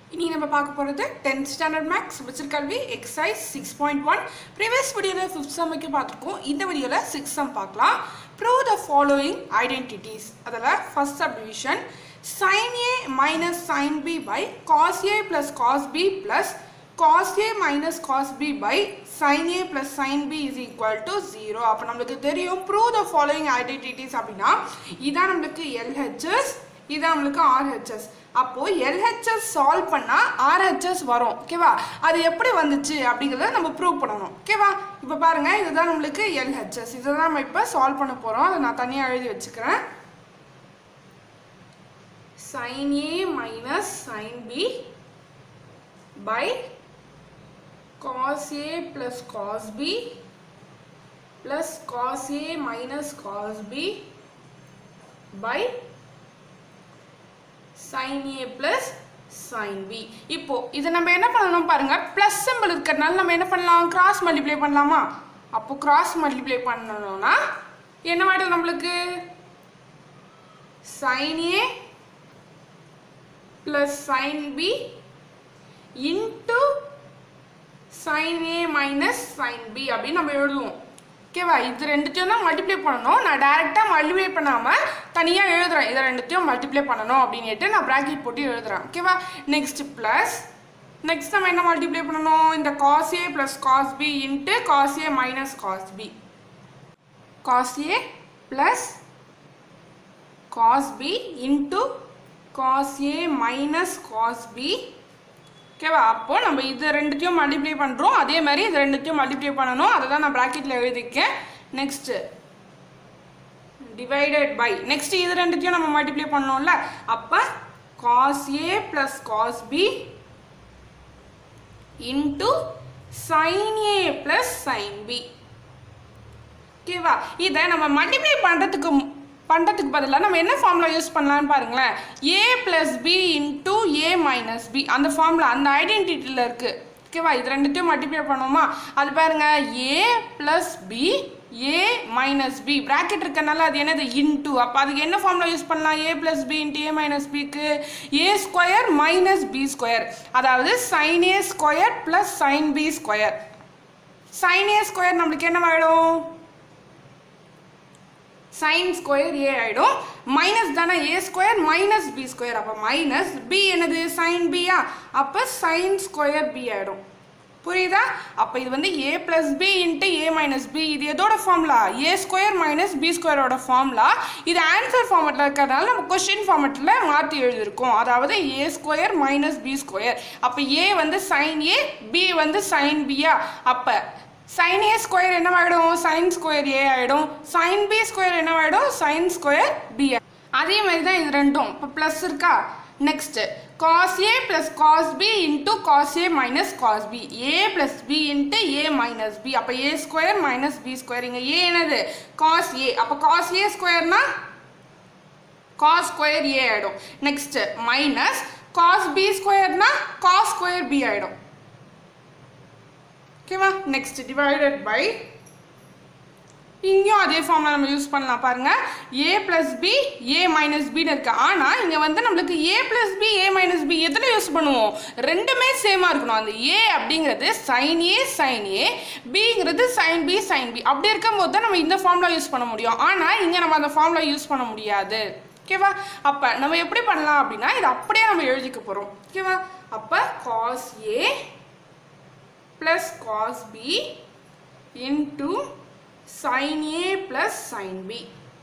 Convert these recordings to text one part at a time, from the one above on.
இனி நம்ம பார்க்க போகிறது டென்த் ஸ்டாண்டர்ட் மேக்ஸ் விசில் கல்வி exercise six point one previous வீடியோவில் ஃபிஃப்த் சம்மைக்கு பார்த்துருக்கோம் இந்த வீடியோவில் சிக்ஸ் சம் பார்க்கலாம் ப்ரூவ் த ஃபாலோயிங் ஐடென்டிட்டிஸ் அதில் first subdivision sin A minus sin B by cos A plus cos B plus cos a minus cos b by sin a plus sin b is equal to 0 அப்போ நம்மளுக்கு தெரியும் prove the following identities அப்படின்னா இதான் நம்மளுக்கு LHS இதான் நம்மளுக்கு RHS அப்போ LHS solve பண்ணா RHS வரும் ஓகேவா அது எப்படி வந்துச்சு அப்படிங்கிறத நம்ம ப்ரூவ் பண்ணணும் ஓகேவா இப்போ பாருங்க இதுதான் நம்மளுக்கு LHS இதை தான் நம்ம இப்போ சால்வ் பண்ண போறோம் அதை நான் தனியாக எழுதி வச்சுக்கிறேன் sin a minus sin b by cos a plus cos b plus cos a minus cos b by sin a plus sin b இப்போ இது நம்ம என்ன பண்ணணும் பாருங்க ப்ளஸ் சிம்பிள் இருக்கிறதுனால நம்ம என்ன பண்ணலாம் கிராஸ் மல்டிப்ளை பண்ணலாமா அப்போ கிராஸ் மல்டிப்ளை பண்ணணும்னா என்ன மாட்டோம் நம்மளுக்கு sin a plus sin b into sin a minus sin b அப்படின்னு நம்ம எழுதுவோம் ஓகேவா இது ரெண்டுத்தையும் தான் மல்டிப்ளை பண்ணணும் நான் டைரெக்டாக மல்டிப்ளை பண்ணாமல் தனியாக எழுதுறேன் இதை ரெண்டுத்தையும் மல்டிப்ளை பண்ணணும் அப்படின்ட்டு நான் ப்ராக்கெட் போட்டு எழுதுறேன் ஓகேவா நெக்ஸ்ட் ப்ளஸ் நெக்ஸ்ட் நம்ம என்ன மல்டிப்ளை பண்ணணும் இந்த cos A plus cos B into cos A minus cos B cos A plus cos B into cos A minus cos B ஓகேவா அப்போ நம்ம இது ரெண்டுத்தையும் மல்டிப்ளை பண்ணுறோம் அதே மாதிரி இது ரெண்டுத்தையும் மல்டிப்ளை பண்ணணும் அதை தான் நான் ப்ராக்கெட்டில் எழுதிக்கேன் நெக்ஸ்ட்டு டிவைடட் பை நெக்ஸ்ட் இது ரெண்டுத்தையும் நம்ம மல்டிப்ளை பண்ணோம்ல அப்போ காஸ் ஏ plus cos B into sin ஏ ப்ளஸ் சைன் பி ஓகேவா இதை நம்ம மல்டிப்ளை பண்ணுறதுக்கு பண்ணுறதுக்கு பதிலாக நம்ம என்ன ஃபார்முலா யூஸ் பண்ணலாம்னு பாருங்களேன் A plus B into A minus B அந்த ஃபார்முலா அந்த ஐடென்டிட்டியில் இருக்குது ஓகேவா இது ரெண்டுத்தையும் மல்டிப்ளை பண்ணுவோமா அது பாருங்க A plus B A minus B bracket இருக்கனால அது என்னது இன்டூ அப்போ அதுக்கு என்ன ஃபார்முலா யூஸ் பண்ணலாம் A plus B into A minus பிக்கு A square minus B square அதாவது sin A square plus sin B square sin A square நம்மளுக்கு என்ன ஆகிடும் சைன் ஸ்கொயர் ஏ ஆகிடும் மைனஸ் தானே A square minus B square அப்போ minus B என்னது sin பியா அப்போ சைன் ஸ்கொயர் பி ஆகிடும் புரியுதா அப்போ இது வந்து A plus B into A minus B இது எதோட formula A square minus B ஸ்கொயரோட ஃபார்முலா இது ஆன்சர் ஃபார்மெட்டில் இருக்கிறதுனால நம்ம கொஸ்டின் ஃபார்மெட்டில் மாற்றி எழுதியிருக்கோம் அதாவது A square minus B square அப்போ ஏ வந்து சைன் ஏ பி வந்து சைன் பியா அப்போ சைன் ஏ ஸ்கொயர் என்னவாயிடும் சைன் ஸ்கொயர் ஏ ஆகிடும் சைன் பி ஸ்கொயர் என்னவாயிடும் சைன் ஸ்கொயர் பி அதே மாதிரி தான் இது ரெண்டும் இப்போ ப்ளஸ் இருக்கா next cos A plus cos B into cos A minus cos B A plus B into A minus B அப்போ ஏ ஸ்கொயர் மைனஸ் பி ஸ்கொயர் இங்கே ஏ என்னது காஸ் ஏ அப்போ காஸ் ஏ ஸ்கொயர்னா காஸ் ஸ்கொயர் ஏ ஆகிடும் next minus cos b ஸ்கொயர்னா cos square B ஆகிடும் ஓகேவா next divided by இங்கேயும் அதே ஃபார்மில் நம்ம யூஸ் பண்ணலாம் பாருங்க a plus b A minus பின்னு இருக்கு ஆனால் இங்கே வந்து நம்மளுக்கு a plus b A minus b எதில் யூஸ் பண்ணுவோம் ரெண்டுமே சேமாக இருக்கணும் அந்த ஏ அப்படிங்கிறது சைன் ஏ சைன் ஏ பிங்கிறது சைன் பி சைன் பி அப்படி இருக்கும்போது தான் நம்ம இந்த ஃபார்முலா யூஸ் பண்ண முடியும் ஆனால் இங்கே நம்ம அந்த ஃபார்முலா யூஸ் பண்ண முடியாது ஓகேவா அப்போ நம்ம எப்படி பண்ணலாம் அப்படின்னா இது அப்படியே நம்ம எழுதிக்க போகிறோம் ஓகேவா அப்போ cos a plus cos b into sin a plus sin b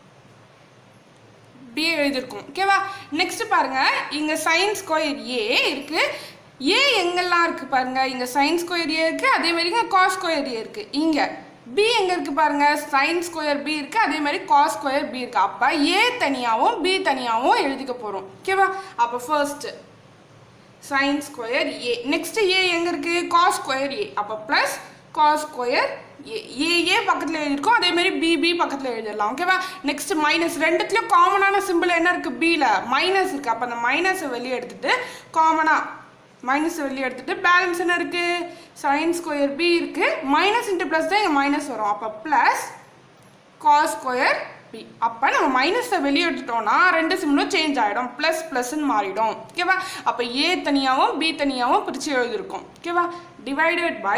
b எழுதியிருக்கோம் ஓகேவா நெக்ஸ்ட் பாருங்க இங்க sin ஸ்கொயர் a இருக்கு a எங்கெல்லாம் இருக்கு பாருங்க இங்க sin ஸ்கொயர் a இருக்கு அதே மாதிரி இங்க cos ஸ்கொயர் a இருக்கு இங்க b எங்க இருக்கு பாருங்க sin ஸ்கொயர் b இருக்கு அதே மாதிரி cos ஸ்கொயர் b இருக்கு அப்ப a தனியாவும் b தனியாவும் எழுதிக்க போறோம் ஓகேவா அப்ப first sin square a next a எங்கே இருக்குது காஸ் ஸ்கொயர் ஏ அப்போ plus cos square a a a பக்கத்தில் எழுதியிருக்கோம் அதே மாதிரி பிபி பக்கத்தில் எழுதிடலாம் ஓகேவா நெக்ஸ்ட் மைனஸ் ரெண்டுத்துலேயும் காமனான சிம்பிள் என்ன இருக்குது பியில் மைனஸ் இருக்குது அப்போ அந்த மைனஸை வெளியே எடுத்துட்டு காமனாக மைனஸ் வெளியே எடுத்துட்டு பேலன்ஸ் என்ன இருக்குது சைன் ஸ்கொயர் பி இருக்குது மைனஸ் இன்ட்டு ப்ளஸ் தான் இங்கே மைனஸ் வரும் அப்போ ப்ளஸ் காஸ் ஸ்கொயர் பி அப்போ நம்ம மைனஸை வெளியே எடுத்துட்டோம்னா ரெண்டு சிம்லும் சேஞ்ச் ஆகிடும் ப்ளஸ் ப்ளஸ்ன்னு மாறிடும் ஓகேவா அப்போ ஏ தனியாகவும் பி தனியாகவும் பிரித்து எழுதியிருக்கோம் ஓகேவா டிவைடட் பை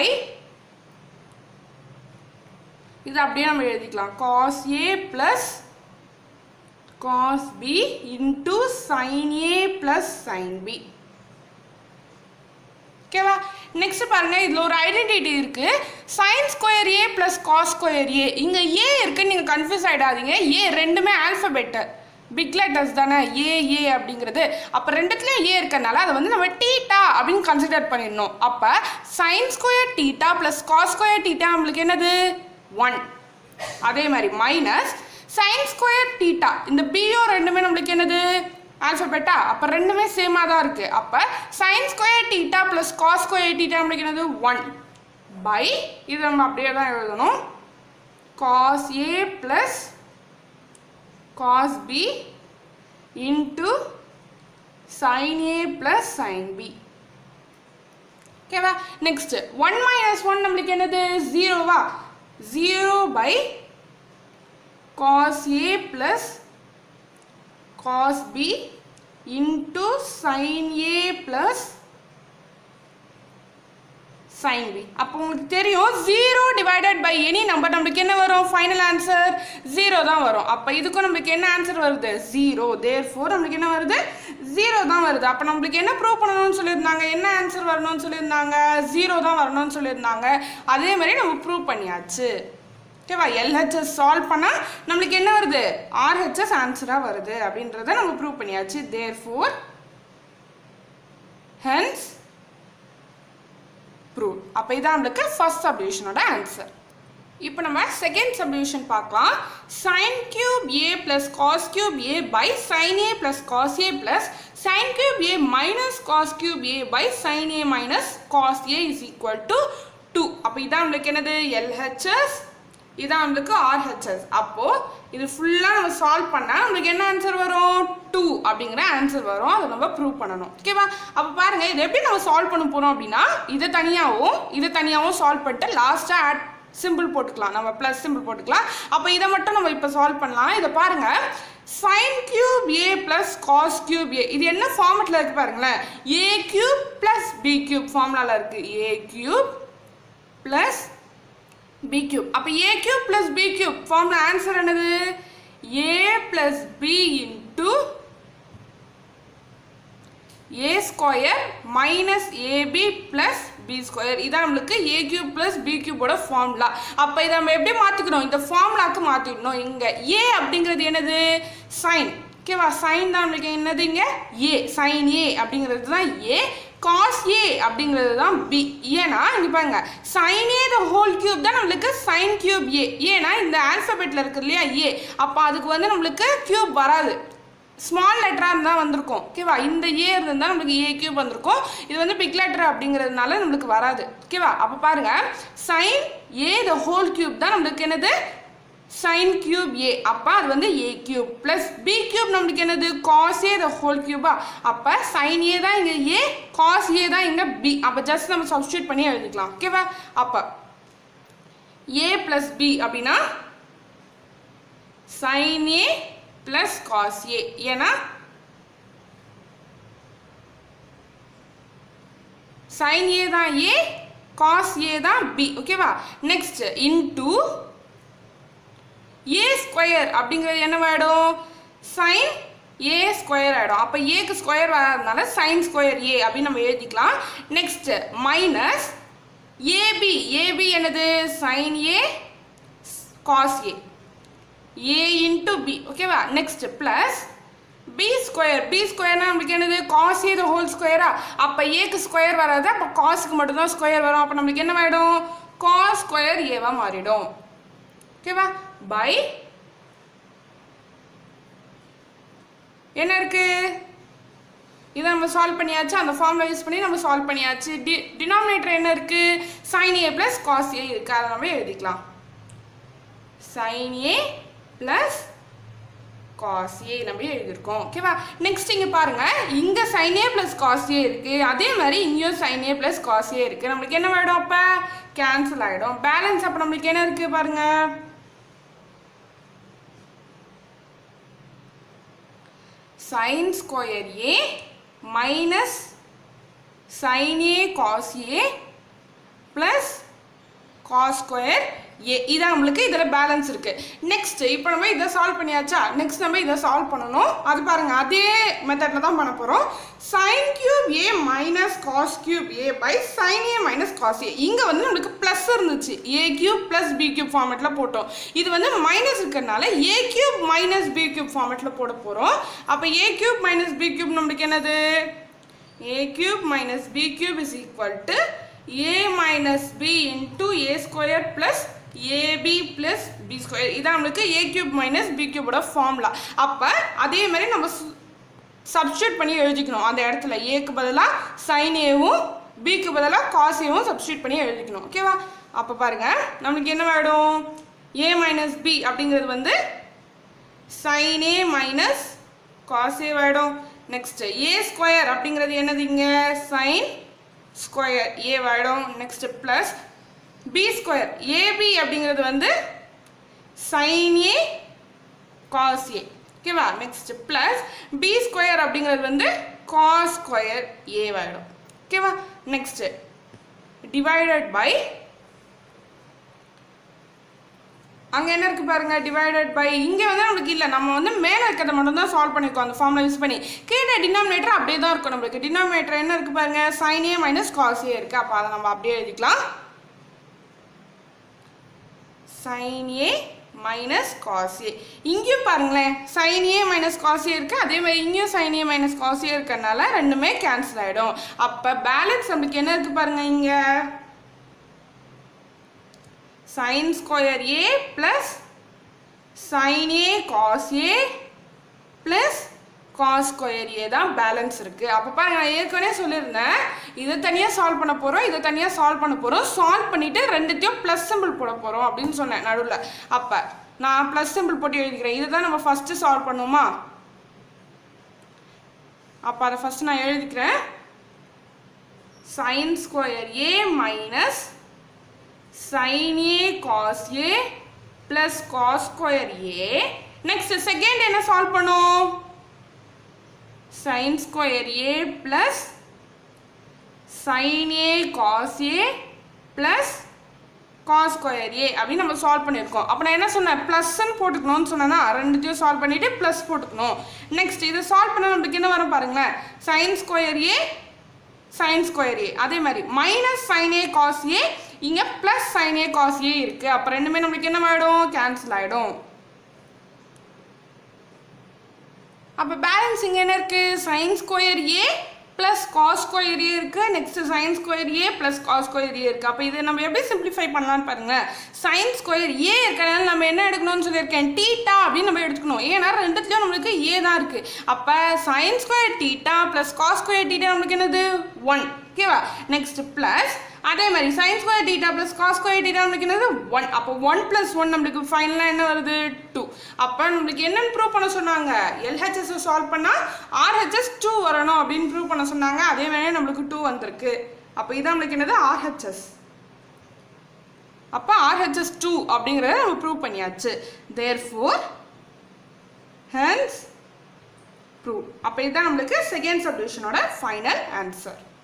இது அப்படியே நம்ம எழுதிக்கலாம் காஸ் ஏ plus cos b into sin ஏ ப்ளஸ் சைன் பி ஓகேவா நெக்ஸ்ட் பாருங்க இதுல ஒரு ஐடென்டிட்டி இருக்கு sin square a plus cos square a இங்க ஏ இருக்கு நீங்க கன்ஃபியூஸ் ஆயிடாதீங்க ஏ ரெண்டுமே ஆல்பபெட் பிக் லெட்டர்ஸ் தானே ஏ ஏ அப்படிங்கிறது அப்போ ரெண்டுத்துலேயும் ஏ இருக்கறனால அதை வந்து நம்ம டீட்டா அப்படின்னு கன்சிடர் பண்ணிடணும் அப்போ sin square theta plus cos square theta நம்மளுக்கு என்னது ஒன் அதே மாதிரி மைனஸ் சைன் ஸ்கொயர் டீட்டா இந்த பியோ ரெண்டுமே நம்மளுக்கு என்னது ஆல்ஃபபெட்டா அப்போ ரெண்டுமே சேமாக தான் இருக்குது அப்போ sin square theta plus cos square theta நம்மளுக்கு என்னது ஒன் பை இது நம்ம அப்படியே தான் எழுதணும் காஸ் ஏ plus cos B into sin ஏ ப்ளஸ் சைன் பி ஓகேவா நெக்ஸ்ட் ஒன் மைனஸ் ஒன் நம்மளுக்கு என்னது ஜீரோவா zero by cos A plus cos b into sin a plus sin b அப்போ உங்களுக்கு தெரியும் zero divided by any number நம்மளுக்கு என்ன வரும் ஃபைனல் ஆன்சர் ஜீரோ தான் வரும் அப்போ இதுக்கும் நம்மளுக்கு என்ன ஆன்சர் வருது ஜீரோ தேர் ஃபோர் நம்மளுக்கு என்ன வருது ஜீரோ தான் வருது அப்போ நம்மளுக்கு என்ன ப்ரூவ் பண்ணணும்னு சொல்லியிருந்தாங்க என்ன ஆன்சர் வரணும்னு சொல்லியிருந்தாங்க ஜீரோ தான் வரணும்னு சொல்லியிருந்தாங்க அதே மாதிரி நம்ம ப்ரூவ் பண்ணியாச்சு ஓகேவா எல்ஹெச்எஸ் சால்வ் பண்ணால் நம்மளுக்கு என்ன வருது ஆர்ஹெச்எஸ் ஆன்சராக வருது அப்படின்றத நம்ம ப்ரூவ் பண்ணியாச்சு தேர் ஃபோர் ஹென்ஸ் ப்ரூவ் அப்போ இதான் நம்மளுக்கு ஃபர்ஸ்ட் சப்டிவிஷனோட ஆன்சர் இப்போ நம்ம செகண்ட் சப்டிவிஷன் பார்க்கலாம் sin cube a plus cos cube a by sin A plus cos A plus sin cube a minus cos cube a by sin A minus cos a is equal to two அப்போ இதான் நம்மளுக்கு என்னது LHS இதான் நம்மளுக்கு RHS அப்போ இது ஃபுல்லாக நம்ம சால்வ் பண்ணால் நம்மளுக்கு என்ன ஆன்சர் வரும் டூ அப்படிங்கிற ஆன்சர் வரும் அதை நம்ம ப்ரூவ் பண்ணணும் ஓகேவா அப்போ பாருங்க இது எப்படி நம்ம சால்வ் பண்ண போறோம் அப்படின்னா இதை தனியாகவும் இதை தனியாகவும் சால்வ் பண்ணிட்டு லாஸ்ட்டாக ஆட் சிம்பிள் போட்டுக்கலாம் நம்ம ப்ளஸ் சிம்பிள் போட்டுக்கலாம் அப்போ இதை மட்டும் நம்ம இப்போ சால்வ் பண்ணலாம் இதை பாருங்க sin cube a plus cos cube a இது என்ன ஃபார்மெட்டில் இருக்கு பாருங்களேன் a cube plus b cube ஃபார்முலாவில் இருக்கு a cube plus b cube அப்போ a cube plus b cube formula answer என்னது a plus B into a square minus ab plus b square இதான் நம்மளுக்கு ஏ கியூப் ப்ளஸ் பி கியூபோட formula அப்போ இதை நம்ம எப்படி மாற்றிக்கணும் இந்த ஃபார்முலாக்கு மாற்றிடணும் இங்கே ஏ அப்படிங்கிறது என்னது சைன் ஓகேவா சைன் தான் நம்மளுக்கு என்னது இங்கே ஏ சைன் ஏ அப்படிங்கிறது தான் ஏ காஸ் ஏ அப்படிங்கிறது தான் பி ஏன்னா இங்கே பாருங்க sin a the whole cube தான் நம்மளுக்கு சைன் கியூப் ஏ ஏன்னா இந்த ஆல்ஃபபெட்டில் இருக்கு இல்லையா ஏ அப்போ அதுக்கு வந்து நம்மளுக்கு கியூப் வராது ஸ்மால் லெட்டராக இருந்தால் வந்திருக்கும் ஓகேவா இந்த ஏ இருந்தால் நம்மளுக்கு ஏ கியூப் வந்திருக்கும் இது வந்து பிக் லெட்டர் அப்படிங்கிறதுனால நம்மளுக்கு வராது ஓகேவா அப்போ பாருங்க sin a the whole cube தான் நம்மளுக்கு என்னது சைன் கியூப் ஏ அப்போ அது வந்து a cube plus b cube நம்மளுக்கு என்னது காஸ் ஏ த ஹோல் கியூபா அப்போ சைன் ஏ தான் இங்கே ஏ காஸ் ஏ தான் இங்கே பி அப்போ ஜஸ்ட் நம்ம சப்ஸ்டியூட் பண்ணி எழுதிக்கலாம் ஓகேவா அப்போ ஏ ப்ளஸ் பி அப்படின்னா sin A plus cos a ஏன்னா சைன் ஏ தான் ஏ காஸ் ஏ தான் பி ஓகேவா நெக்ஸ்ட் இன்டூ ஏ ஸ்கொயர் அப்படிங்கிறது என்னவாயிடும் சைன் ஏ ஸ்கொயர் ஆகிடும் அப்போ ஏக்கு ஸ்கொயர் வராதனால சைன் ஸ்கொயர் ஏ அப்படின்னு நம்ம எழுதிக்கலாம் நெக்ஸ்ட் மைனஸ் ஏபி ஏபி என்னது sin a cos a a into b ஓகேவா next plus b square b ஸ்கொயர்னா நம்மளுக்கு என்னது காஸ் ஏ த ஹோல் ஸ்கொயரா அப்போ ஏக்கு ஸ்கொயர் வராது அப்போ காஸுக்கு மட்டும்தான் ஸ்கொயர் வரும் அப்போ நம்மளுக்கு என்ன ஆகிடும் காஸ் ஸ்கொயர் ஏவா மாறிடும் ஓகேவா பை என்ன இருக்கு இதை நம்ம சால்வ் பண்ணியாச்சு அந்த ஃபார்முலா யூஸ் பண்ணி நம்ம சால்வ் பண்ணியாச்சு டி டினாமினேட்டர் என்ன இருக்கு sin A plus cos a இருக்கு அதை நம்ம எழுதிக்கலாம் sin A plus cos a நம்ம எழுதியிருக்கோம் ஓகேவா நெக்ஸ்ட் இங்கே பாருங்க இங்கே sin A plus cos a இருக்கு அதே மாதிரி இங்கேயும் sin A plus cos a இருக்கு நம்மளுக்கு என்ன ஆகிடும் அப்போ கேன்சல் ஆகிடும் பேலன்ஸ் அப்போ நம்மளுக்கு என்ன இருக்கு பாருங்க sin square a minus sin a cos A plus cos square a இதான் நம்மளுக்கு இதில் பேலன்ஸ் இருக்கு நெக்ஸ்ட் இப்போ நம்ம இதை சால்வ் பண்ணியாச்சா நெக்ஸ்ட் நம்ம இதை சால்வ் பண்ணணும் அது பாருங்க அதே மெத்தடில் தான் பண்ண போகிறோம் sin cube a minus cos cube a by sin A minus cos a இங்கே வந்து நம்மளுக்கு ப்ளஸ் இருந்துச்சு a cube plus b cube ஃபார்மேட்டில் போட்டோம் இது வந்து மைனஸ் இருக்கிறதுனால a cube minus b cube ஃபார்மேட்டில் போட போகிறோம் அப்போ a cube minus b cube நம்மளுக்கு என்னது a cube minus b cube is equal to a minus b into a square plus ab plus b square இதான் நம்மளுக்கு a cube minus b cube ஓட formula அப்போ அதே மாதிரி நம்ம சப்ஸ்டியூட் பண்ணி எழுதிக்கணும் அந்த இடத்துல ஏக்கு பதிலாக சைன் ஏவும் பிக்கு பதிலாக காஸ் ஏவும் சப்ஸ்டியூட் பண்ணி எழுதிக்கணும் ஓகேவா அப்போ பாருங்க நம்மளுக்கு என்ன ஆகிடும் a மைனஸ் பி அப்படிங்கிறது வந்து sin a minus cos a ஆகிடும் நெக்ஸ்ட் ஏ ஸ்கொயர் அப்படிங்கிறது என்னது இங்கே சைன் ஸ்கொயர் ஏ ஆகிடும் next plus b square ab அப்படிங்கிறது வந்து சைன் ஏ காஸ் ஏ ஓகேவா நெக்ஸ்ட் ப்ளஸ் பி ஸ்கொயர் அப்படிங்கிறது வந்து காஸ் ஸ்கொயர் ஏ ஆகிடும் ஓகேவா நெக்ஸ்ட் டிவைடட் பை அங்கே என்ன இருக்கு பாருங்க டிவைடட் பை இங்கே வந்து நம்மளுக்கு இல்லை நம்ம வந்து மேலே இருக்கிறத மட்டும் தான் சால்வ் பண்ணிருக்கோம் அந்த ஃபார்முலா யூஸ் பண்ணி கீழே டினாமினேட்டர் அப்படியே தான் இருக்கும் நம்மளுக்கு டினாமினேட்டர் என்ன இருக்கு பாருங்க sin A minus cos a இருக்கு அப்போ அதை நம்ம அப்படியே எழுதிக்கலாம் sin A minus cos a இங்கேயும் பாருங்களேன் sin A minus cos a இருக்குது அதே மாதிரி இங்கேயும் sin A minus cos a இருக்கறனால ரெண்டுமே கேன்சல் ஆகிடும் அப்போ பேலன்ஸ் நம்மளுக்கு என்ன இருக்குது பாருங்க இங்கே sin square a plus sin a cos a plus cos square a தான் பேலன்ஸ் இருக்குது அப்போ பாருங்க நான் ஏற்கனவே சொல்லியிருந்தேன் இதை தனியாக சால்வ் பண்ண போகிறோம் இதை தனியாக சால்வ் பண்ண போகிறோம் சால்வ் பண்ணிவிட்டு ரெண்டுத்தையும் ப்ளஸ் சிம்பிள் போட போகிறோம் அப்படின்னு சொன்னேன் நடுவில் அப்போ நான் ப்ளஸ் சிம்பிள் போட்டு எழுதிக்கிறேன் இதுதான் நம்ம ஃபஸ்ட்டு சால்வ் பண்ணுவோமா அப்போ அதை ஃபஸ்ட்டு நான் எழுதிக்கிறேன் sin square a minus sin a cos a plus cos square a next second என்ன சால்வ் பண்ணும் sin square a plus sin a cos a plus cos square a அப்படின்னு நம்ம சால்வ் பண்ணியிருக்கோம் அப்போ நான் என்ன சொன்னேன் ப்ளஸ்ன்னு போட்டுக்கணும்னு சொன்னேன்னா ரெண்டுத்தையும் சால்வ் பண்ணிட்டு ப்ளஸ் போட்டுக்கணும் நெக்ஸ்ட் இதை சால்வ் பண்ண நம்மளுக்கு என்ன வரும் பாருங்களேன் sin square a sin square a அதே மாதிரி minus sin a cos a இங்கே plus sin a cos a இருக்குது அப்போ ரெண்டுமே நம்மளுக்கு என்ன ஆகிடும் கேன்சல் ஆகிடும் அப்போ பேலன்ஸ் இங்கே என்ன இருக்குது sin square a plus cos square a இருக்குது next sin square a plus cos square a இருக்குது அப்போ இதை நம்ம எப்படி சிம்பிளிஃபை பண்ணலாம்னு பாருங்கள் சைன் ஸ்கொயர் ஏ இருக்கிறனால நம்ம என்ன எடுக்கணும்னு சொல்லியிருக்கேன் டீட்டா அப்படின்னு நம்ம எடுத்துக்கணும் ஏன்னா ரெண்டுத்துலையும் நம்மளுக்கு ஏ தான் இருக்குது அப்போ sin square theta plus cos square theta நம்மளுக்கு என்னது ஒன் ஓகேவா நெக்ஸ்ட் ப்ளஸ் அதே மாதிரி sin square theta plus cos square theta நம்மளுக்கு என்னது ஒன் அப்போ ஒன் ப்ளஸ் ஒன் நம்மளுக்கு ஃபைனலாக என்ன வருது டூ அப்போ நம்மளுக்கு என்னென்னு ப்ரூவ் பண்ண சொன்னாங்க எல்ஹெச்எஸ் சால்வ் பண்ணால் ஆர்ஹெச்எஸ் டூ வரணும் அப்படின்னு ப்ரூவ் பண்ண சொன்னாங்க அதே மாதிரி நம்மளுக்கு டூ வந்திருக்கு அப்போ இதான் நம்மளுக்கு என்னது ஆர்ஹெச்எஸ் அப்போ ஆர்ஹெச்எஸ் டூ அப்படிங்கிறத நம்ம ப்ரூவ் பண்ணியாச்சு தேர் ஃபோர் ஹென்ஸ் ப்ரூவ் அப்போ இதுதான் நம்மளுக்கு செகண்ட் சப்டிவிஷனோட ஃபைனல் ஆன்சர்